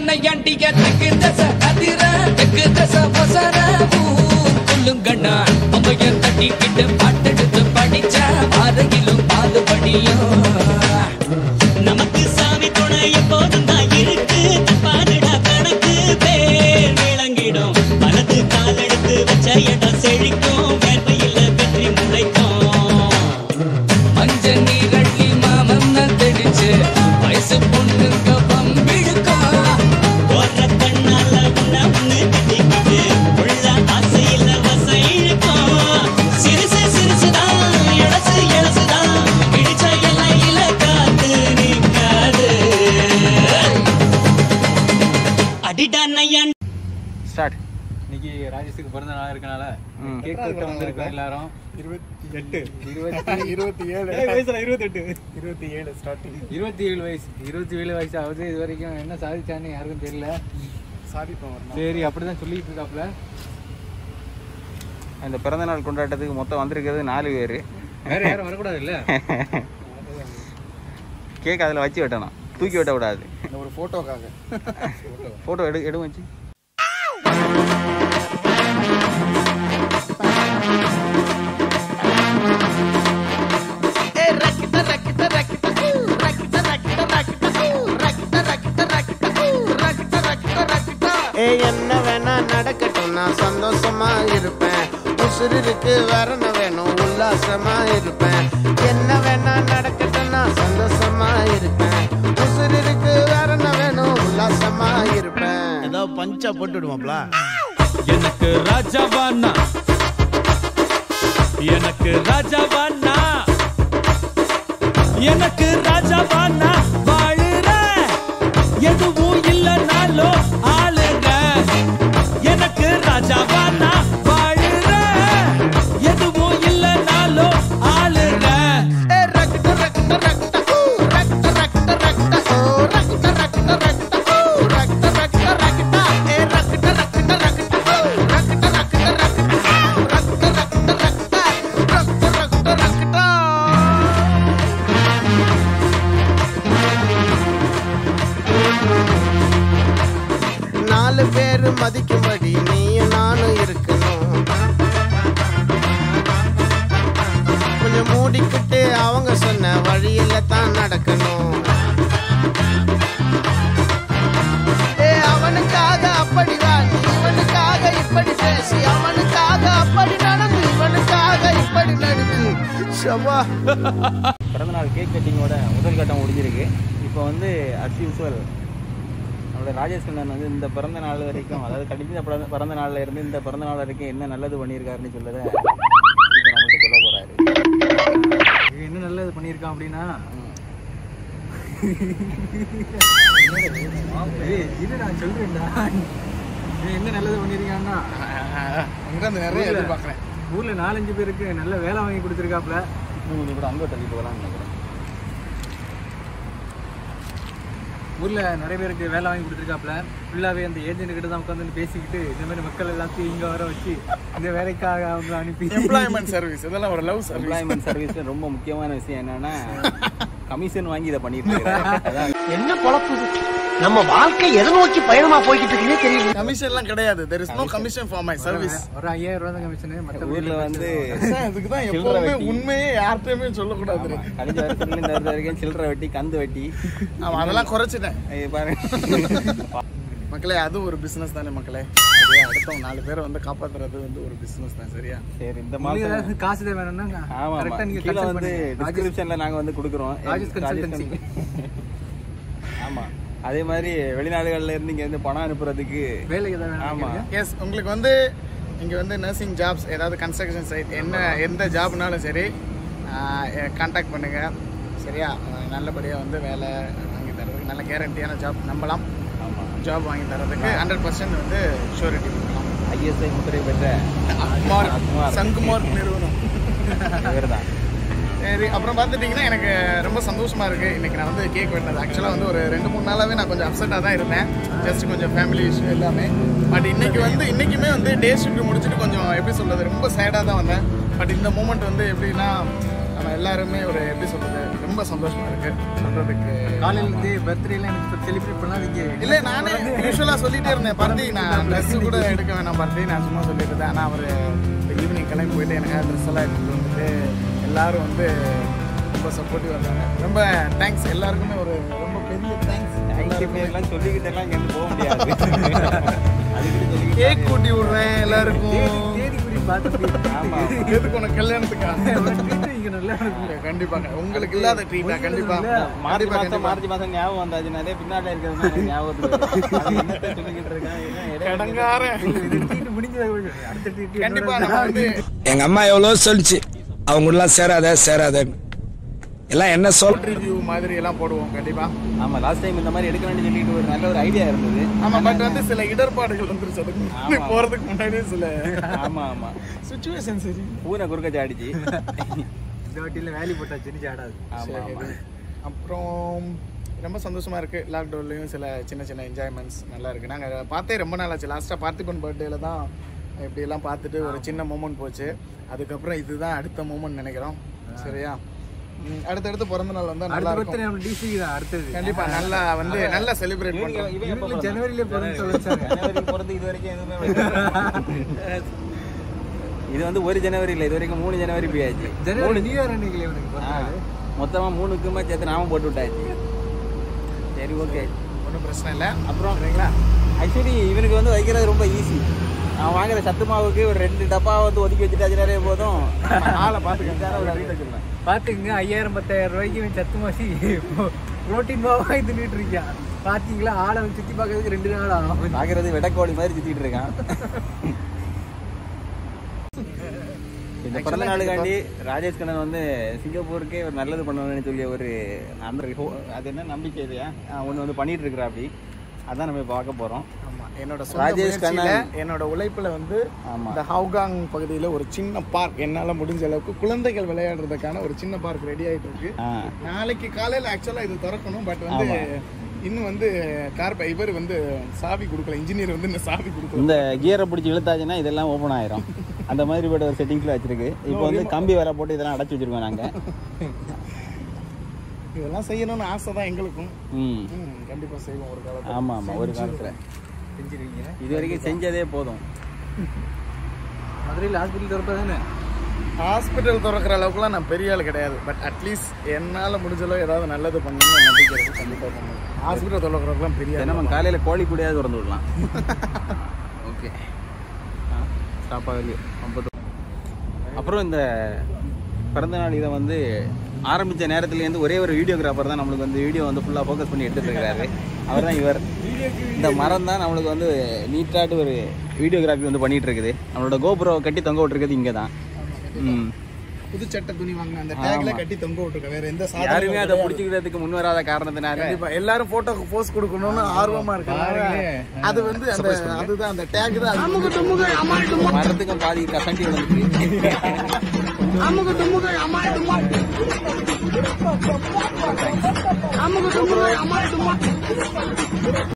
நையாண்டிய தெக்கு தச அதிர தெக்கு தச வசர கொல்லுங்கண்ணா அம்மைய தட்டிக்கிட்டு பாட்டெடுத்து படிச்ச பாதையிலும் பாலுபடியும் நமக்கு சாமி துணை எப்போதும் தான் இருக்கு தப்பாதுடா கணக்கு பேர் விளங்கிடும் வலது கால் எடுத்து வச்ச இடம் செழிக்கும் வேர்வையில் வெற்றி முளைக்கும் மஞ்ச நீரள்ளி மாமன்ன தெடிச்சு வயசு பொண்ணுங்க பம்பிழுக்கும் போற கண்ணால உன்ன ஒண்ணு கட்டிக்கிட்டு உள்ள ஆசையில வசம் இழுக்கும் சிறுசு சிறுசுதான் இளசு இளசுதான் இடிச்ச இலையில காத்து நிற்காது அடிடா நையான் ஸ்டார்ட் இன்னைக்கு ராஜேஷுக்கு பிறந்த நாள் இருக்கனால ம். கேக் வெட்ட வந்திருக்கோம் எல்லாரும் இருபத்தி எட்டு இருபத்தி இருபத்தி ஏழு இருபத்தெட்டு இருபத்தி ஏழு ஸ்டார்டிங் இருபத்தி ஏழு வயசு இருபத்தி ஏழு வயசு ஆகுது இது வரைக்கும் என்ன சாதிச்சான்னு யாருக்கும் தெரியல சாதிப்போம் வரணும் சரி அப்படிதான் சொல்லிட்டு இருக்காப்ல இந்த பிறந்தநாள் கொண்டாட்டத்துக்கு மொத்தம் வந்திருக்கிறது நாலு பேர் வேற யாரும் வரக்கூடாது இல்ல கேக் அதில் வச்சு வெட்டணும் தூக்கி வெட்டக்கூடாது இந்த ஒரு ஃபோட்டோக்காக ஃபோட்டோ எடு எடு வச்சு ஏ என்ன வேணா நடக்கட்டும் நான் சந்தோஷமா இருப்பேன் உசுருக்கு வரண வேணும் உல்லாசமா இருப்பேன் என்ன வேணா நடக்கட்டும் நான் சந்தோஷமா இருப்பேன் உசுருக்கு வரண வேணும் உல்லாசமா இருப்பேன் ஏதோ பஞ்சா போட்டுடுவாப்ல எனக்கு ராஜாவானா எனக்கு ராஜாவானா எனக்கு ராஜாவானா வாழுற எதுவும் இல்லைனாலும் ஆளுங்க எனக்கு ராஜாவானா வாழுற எதுவும் இல்லைனாலும் ஆளுங்க நாலு பேரு மதிக்கும்படி நீயும் நானும் இருக்கணும் கொஞ்சம் மூடிக்கிட்டு அவங்க சொன்ன வழியில தான் நடக்கணும் ஏ அவனுக்காக அப்படி வா நீ இவனுக்காக இப்படி பேசி அவனுக்காக அப்படி நடந்து இவனுக்காக இப்படி நடிச்சு சவா பிறந்தநாள் கேக் கட்டிங்கோட முதல் கட்டம் முடிஞ்சிருக்கு இப்போ வந்து அஸ் யூஸ்வல் நம்மளோட ராஜேஷ் கண்ணன் வந்து இந்த பிறந்த நாள் வரைக்கும் அதாவது கடிந்த பிறந்த பிறந்த நாள்ல இருந்து இந்த பிறந்த நாள் வரைக்கும் என்ன நல்லது பண்ணியிருக்காருன்னு சொல்லத இப்போ நம்மள்ட்ட சொல்ல போறாரு இவன் என்ன நல்லது பண்ணியிருக்கான் அப்படின்னா ஏய், இரு நான் சொல்றேன்டா இவன் என்ன நல்லது பண்ணியிருக்கான்னா அங்கிருந்து நிறைய ஊர்ல- எதிர்பார்க்குறேன் ஊர்ல நாலஞ்சு பேருக்கு நல்ல வேலை வாங்கி கொடுத்துருக்காப்ல இன்னும் கொஞ்சம் கூட அங்கே தள்ளி போகலாம்னு நினைக்கிறேன் ஊர்ல நிறைய பேருக்கு வேலை வாங்கி கொடுத்துருக்காப்ல ஃபுல்லாவே அந்த ஏஜென்ட் கிட்ட தான் உட்காந்து பேசிக்கிட்டு இந்த மாதிரி மக்கள் எல்லாத்தையும் இங்க வர வச்சு இந்த வேலைக்காக அவங்க அனுப்பி எம்ப்ளாய்மெண்ட் சர்வீஸ் இதெல்லாம் ஒரு லவ் சர்வீஸ் எம்ப்ளாய்மெண்ட் சர்வீஸ்ல ரொம்ப முக்கியமான விஷயம் என்னன்னா கமிஷன் வாங்கி இதை பண்ணிட்டு இருக்காரு அதான் என்ன பொழப்பு நம்ம வாழ்க்கை எதை நோக்கி பயணமா போய்கிட்டு இருக்குன்னே தெரியல கமிஷன்லாம் கிடையாது there is no commission for my service ஒரு ஐயாயிரம் ரூபா தான் கமிஷனு மற்ற ஊர்ல வந்து இதுக்கு தான் சில்லறை எப்பவுமே வெட்டி. உண்மையே யார்கிட்டயுமே சொல்லக்கூடாது கழிஞ்ச வருஷத்துல இந்த வருஷம் வரைக்கும் சில்லறை வெட்டி கந்து வெட்டி ஆமா அதெல்லாம் குறைச்சிட்டேன் இது பாருங்க மக்களே அது ஒரு பிசினஸ் தானே மக்களே சரியா அடுத்தவங்க நாலு பேரை வந்து காப்பாத்துறது வந்து ஒரு பிசினஸ் தான் சரியா சரி இந்த உங்களுக்கு மாசம் ஏதாவது காசு தேவை வேணும்னா ஆமா கரெக்டா நீங்க கீழே consult வந்து பண்ணுங்க. ராஜேஷ் டிஸ்கிரிப்ஷன்ல நாங்க வந்து கொடுக்குறோம் ராஜேஷ் consultancy. ஆமா அதே மாதிரி வெளிநாடுகள்ல இருந்து இங்க இருந்து பணம் அனுப்புறதுக்கு வேலைக்கு ஏதாவது ஆமா. வேணும் எஸ் உங்களுக்கு வந்து இங்கே வந்து நர்சிங் ஜாப்ஸ் ஏதாவது கன்ஸ்ட்ரக்ஷன் சைட் என்ன எந்த ஜாப்னாலும் சரி காண்டாக்ட் பண்ணுங்கள் சரியா அஹ் நல்லபடியாக வந்து வேலை வாங்கி தரதுக்கு நல்ல கேரண்டியான ஜாப் நம்பலாம் ஆமா ஜாப் வாங்கி தரதுக்கு ஹண்ட்ரட் பர்சன்ட் வந்து ஷூரிட்டி கொடுக்கலாம் ஐஎஸ்ஐ முத்திரை பெற்ற அக்மார் அக்மார். சங்குமார் நிறுவனம் இவர்தான் சரி அப்புறம் பார்த்துட்டிங்கன்னா எனக்கு ரொம்ப சந்தோஷமாக இருக்குது இன்றைக்கி நான் வந்து கேக் வெட்டினது ஆக்சுவலாக வந்து ஒரு ரெண்டு மூணு நாளாகவே நான் கொஞ்சம் அப்செட்டாக தான் இருந்தேன் ஜஸ்ட் கொஞ்சம் ஃபேமிலி இஷ்யூ எல்லாமே பட் இன்னைக்கு வந்து இன்றைக்குமே வந்து டே ஷிஃப்ட் முடிச்சுட்டு கொஞ்சம் எப்படி சொல்கிறது ரொம்ப சேடாக தான் வந்தேன் பட் இந்த மூமெண்ட் வந்து எப்படின்னா நம்ம எல்லாருமே ஒரு எப்படி சொல்கிறது ரொம்ப ரொம்ப சந்தோஷமா இருக்கு சொல்றதுக்கு காலையில இருந்து பர்த்டே எல்லாம் எனக்கு செலிப்ரேட் பண்ணலாம் நீங்க இல்ல நானே யூஸ்வலா சொல்லிட்டே இருந்தேன் பர்த்தி நான் ட்ரெஸ் கூட எடுக்க வேணாம் பர்த்தி நான் சும்மா சொல்லிட்டு இருந்தேன் ஆனா அவர் ஈவினிங் கிளம்பி போயிட்டு எனக்கு ட்ரெஸ் எல்லாம் எடுத்துட்டு வந்துட்டு எல்லாரும் வந்து ரொம்ப சப்போர்ட்டிவ் இருந்தாங்க ரொம்ப தேங்க்ஸ் எல்லாருக்குமே ஒரு ரொம்ப பெரிய தேங்க்ஸ் எல்லாம் சொல்லிக்கிட்டு எல்லாம் இங்க போக முடியாது அதுக்கிட்ட சொல்லிக்கிட்டு கேக் கூட்டி விடுறேன் எல்லாருக்கும் தேதி குறி பார்த்து ஆமா எதுக்கு உனக்கு கல்யாணத்துக்கா இங்க நல்லா இருக்கும் கண்டிப்பாங்க உங்களுக்கு இல்லாத ட்ரீட்டா கண்டிப்பா மார்ச் கண்டிப்பா மாசம் கண்டிப்பா மார்ச் மாசம் ஞாபகம் வந்தாச்சுனாலே பின்னாடி இருக்கிறது எனக்கு ஞாபகத்துக்கு வரும். அது என்னத்த சொல்லிக்கிட்டு இருக்கேன் என்ன இடையில கடங்கார முடிஞ்சதை அடுத்த ட்ரீட் கண்டிப்பா நம்ம வந்து எங்க அம்மா எவ்வளோ சொல்லிச்சு அவங்க எல்லாம் சேராத சேராத எல்லாம் என்ன சொல் ரிவ்யூ மாதிரி எல்லாம் போடுவோம் கண்டிப்பா ஆமா லாஸ்ட் டைம் இந்த மாதிரி எடுக்கணும்னு சொல்லிட்டு ஒரு நல்ல ஒரு ஐடியா இருந்தது ஆமா பட் வந்து சில இடர்பாடுகள் வந்துருச்சு அதுக்கு முன்னாடி ஆமா. போறதுக்கு முன்னாடியே சில ஆமா ஆமா சுச்சுவேஷன் சரி பூனை குறுக்க சாடிச்சு இந்த வாட்டியில வேலி போட்டாச்சு நிச்சு ஆடாது ஆமா ஆமா அப்புறம் ரொம்ப சந்தோஷமா இருக்கு லாக்டவுன்லயும் சில சின்ன சின்ன என்ஜாய்மெண்ட்ஸ் நல்லா இருக்கு நாங்க பார்த்தே ரொம்ப நாள் ஆச்சு லாஸ்டா பார்த்திபன் பர்த்டேல தான் இப்படி எல்லாம் பார்த்துட்டு ஒரு சின்ன மூமெண்ட் போச்சு அதுக்கப்புறம் இதுதான் அடுத்த மூமெண்ட் நினைக்கிறோம் சரியா ம், அடுத்தடுத்து பிறந்த நாள் வந்தா நல்லா அடுத்த இருக்கும் பர்த்டே நம்ம டிசி தான் அடுத்தது கண்டிப்பா நல்லா வந்து நல்லா செலிப்ரேட் இவன் பண்ணுவோம் இவன் எப்ப இவங்களுக்கு பிறந்தான்? ஜனவரியிலே பிறந்து சொல்லிச்சாங்க ஜனவரி பிறந்து இது வரைக்கும் எதுவுமே வரல. இது வந்து ஒரு ஜனவரி இல்ல இது வரைக்கும் மூணு ஜனவரி போயாச்சு ஜனவரி நியூ இயர் அன்னைக்கு இவனுக்கு ஆ, பிறந்தநாள். மொத்தமா மூணுக்குமே சேர்த்து நாம போட்டு விட்டாச்சு சரி ஓகே ஒன்றும் பிரச்சனை இல்லை அப்புறம் ஆக்சுவலி இவனுக்கு வந்து வைக்கிறது ரொம்ப ஈஸி நான் வாங்குற சத்து மாவுக்கு ஒரு ரெண்டு டப்பா வந்து ஒதுக்கி வச்சுட்டாச்சுனாலே போதும் ஆளை பார்த்துக்கிட்டாரு ஒரு வீட்டை சொல்லுவேன் பாத்துங்க ஐயாயிரம் பத்தாயிரம் ரூபாய்க்கு இவன் சத்து மாசி புரோட்டீன் மாவா தின்னுட்டு இருக்கான் பாத்தீங்களா ஆளை அவன் சுத்தி பார்க்கறதுக்கு ரெண்டு நாள் ஆகும் பார்க்கறது வெடக்கோழி மாதிரி சுத்திட்டு இருக்கான் இந்த பிறந்த நாளுக்காண்டி ராஜேஷ் கண்ணன் வந்து சிங்கப்பூருக்கே ஒரு நல்லது பண்ணணும்னு சொல்லி ஒரு அந்த ஹோ- அது என்ன நம்பிக்கை இல்லையா ஒன்று வந்து பண்ணிட்டு இருக்கிறா அப்படி அதான் நம்ம இப்ப பார்க்க போறோம் ஆமா என்னோட சொந்த ராஜேஷ் முயற்சியில, கண்ணன். என்னோட உழைப்புல வந்து ஆமா. இந்த ஹவுகாங் பகுதியில ஒரு சின்ன பார்க் என்னால முடிஞ்ச அளவுக்கு குழந்தைகள் விளையாடுறதுக்கான ஒரு சின்ன பார்க் ரெடி ஆயிட்டு இருக்கு ஆ நாளைக்கு காலையில ஆக்சுவலா இது திறக்கணும் பட் வந்து இன்னும் வந்து கார் இவர் வந்து சாவி கொடுக்கல இன்ஜினியர் வந்து இன்னும் சாவி கொடுக்கல இந்த கியரை பிடிச்சி இழுத்தாச்சுன்னா இதெல்லாம் ஓப்பன் ஆயிரும் அந்த மாதிரி போட்ட ஒரு செட்டிங்ஸ்ல வச்சிருக்கு இப்போ வந்து கம்பி வேற போட்டு இதெல்லாம் அடைச்சு வச்சிருக்கோம் நாங்க இதெல்லாம் செய்யணும்னு ஆசை தான் எங்களுக்கும் ம் ம், கண்டிப்பா செய்வோம் ஒரு காலத்துல ஆமா ஆமா ஒரு காலத்துல செஞ்சிருக்கீங்க இது வரைக்கும் செஞ்சதே போதும் மதுரையில் ஹாஸ்பிட்டல் திறப்பா தானே ஹாஸ்பிட்டல் திறக்கிற அளவுக்குலாம் நான் பெரிய ஆள் கிடையாது பட் அட்லீஸ்ட் என்னால முடிஞ்ச அளவு ஏதாவது நல்லது பண்ணணும்னு நம்பிக்கை இருக்கு கண்டிப்பா பண்ணுவேன் ஹாஸ்பிட்டல் திறக்கிறதுக்குலாம் பெரிய ஆள் தினமும் காலையில கோழி கூடையாவது திறந்து விடலாம் ஓகே ஸ்டாப் ஆகுது ஐம்பது அப்புறம் இந்த பிறந்தநாள் இதை வந்து ஆரம்பித்த நேரத்துலேருந்து ஒரே ஒரு வீடியோகிராஃபர் தான் நம்மளுக்கு வந்து வீடியோ வந்து ஃபுல்லாக ஃபோக்கஸ் பண்ணி எடுத்துட்டு இருக்காரு அவர் தான் இவர் இந்த மரம் தான் நம்மளுக்கு வந்து நீட்டாட்டு ஒரு வீடியோகிராஃபி வந்து பண்ணிட்டு இருக்குது நம்மளோட கோபுரம் கட்டி தொங்க விட்டுருக்குது இங்கே தான் ம் புது சட்டை துணி வாங்கின அந்த டேக்ல ஆமா. கட்டி தொங்க விட்டுருக்க வேற எந்த யாருமே சாதனையும் அதை கிடையாது. பிடிச்சிக்கிறதுக்கு முன் வராத காரணத்தினால கண்டிப்பா எல்லாரும் போட்டோக்கு போஸ் கொடுக்கணும்னு ஆர்வமா இருக்காங்க அது வந்து அந்த அதுதான் அந்த டேக் தான் அது. மரத்துக்கும் பாதி கசண்டி வந்துருக்கு அமுகு துமுகு அமால் டுமால் அமுகு துமுகு அமால் டுமால்